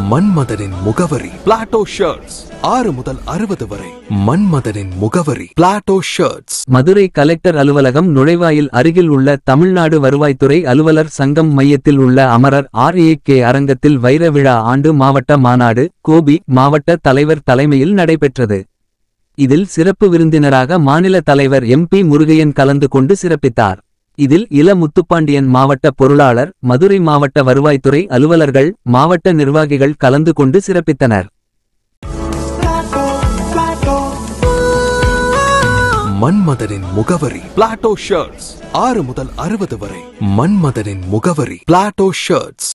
மன்மதனின் முகவரி Plato shirts ஆறு முதல் அறுபது வரை மன்மதனின் முகவரி பிளாட்டோ ஷர்ட்ஸ் மதுரை கலெக்டர் அலுவலகம் நுழைவாயில் அருகில் உள்ள தமிழ்நாடு வருவாய்த்துறை அலுவலர் சங்கம் மையத்தில் உள்ள அமரர் ஆர் ஏ கே அரங்கத்தில் வைர விழா ஆண்டு மாவட்ட மாநாடு கோபி மாவட்ட தலைவர் தலைமையில் நடைபெற்றது இதில் சிறப்பு விருந்தினராக மாநில தலைவர் எம் பி முருகையன் கலந்து கொண்டு சிறப்பித்தார் இதில் இள முத்துப்பாண்டியன் மாவட்ட பொருளாளர் மதுரை மாவட்ட வருவாய்த்துறை அலுவலர்கள் மாவட்ட நிர்வாகிகள் கலந்து கொண்டு சிறப்பித்தனர் மன்மதனின் முகவரி பிளாட்டோ ஷர்ட்ஸ் ஆறு முதல் அறுபது வரை மன்மதனின் முகவரி பிளாட்டோ ஷர்ட்ஸ்